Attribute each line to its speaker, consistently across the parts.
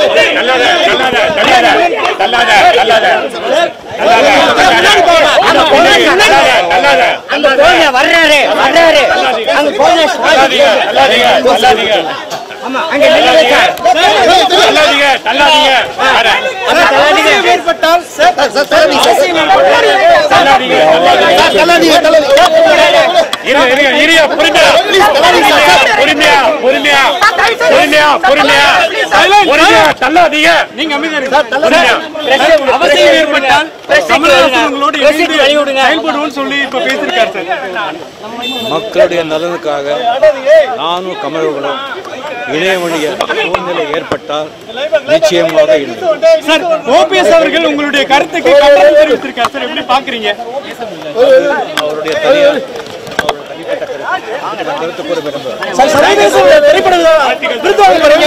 Speaker 1: தள்ளாத தள்ளாத தள்ளாத தள்ளாத தள்ளாத
Speaker 2: அந்த போங்க வர்றாரு வர்றாரு அங்க போங்க
Speaker 1: தள்ளாதீங்க தள்ளாதீங்க தள்ளாதீங்க
Speaker 2: ஆமா அங்க நில்லுங்க சார்
Speaker 1: தள்ளாதீங்க தள்ளாதீங்க வரேன்.
Speaker 2: தள்ளாதீங்க
Speaker 3: ஏற்பட்டால் சார்
Speaker 1: தள்ளாதீங்க தள்ளாதீங்க இருங்க இருங்க இருங்க பொறுமையா பொறுமையா பொறுமையா பொறுமையா பொறுமையா பொறுமையா தள்ளாதீங்க நீங்க பொறுமையா
Speaker 4: அவசியம் ஏற்பட்டால் கமலஹாசன் உங்களோடு
Speaker 2: பிரசித்தி
Speaker 4: இணைந்து
Speaker 2: வழி விடுங்க.
Speaker 4: செயல்படுவோம்னு சொல்லி இப்ப பேசியிருக்காரு சார்
Speaker 5: மக்களுடைய நலனுக்காக நானும் கமலர்களும் இணைய வழிய சூழ்நிலை ஏற்பட்டால் நிச்சயமாக இணையும்
Speaker 4: சார் ஓபிஎஸ் அவர்கள் உங்களுடைய கருத்துக்கு கண்டனம் தெரிவித்திருக்காரு சார் எப்படி பாக்குறீங்க
Speaker 5: அவருடைய தனியார் அவருடைய தனிப்பட்ட கருத்து அந்த கருத்து கூட விரும்புகிறேன்
Speaker 3: சார் சர்வதேச திரைப்பட விருது வாங்க போறீங்க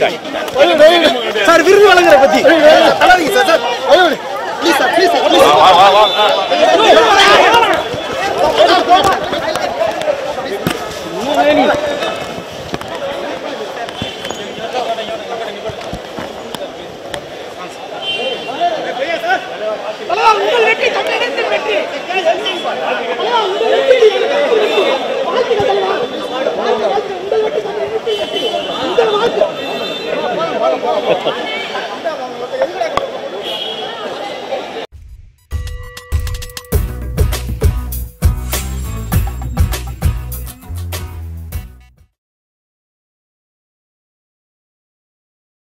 Speaker 3: சார் விருது வழங்குற பத்தி தள்ளாதீங்க sir sir please sir please sir please
Speaker 6: வெற்றி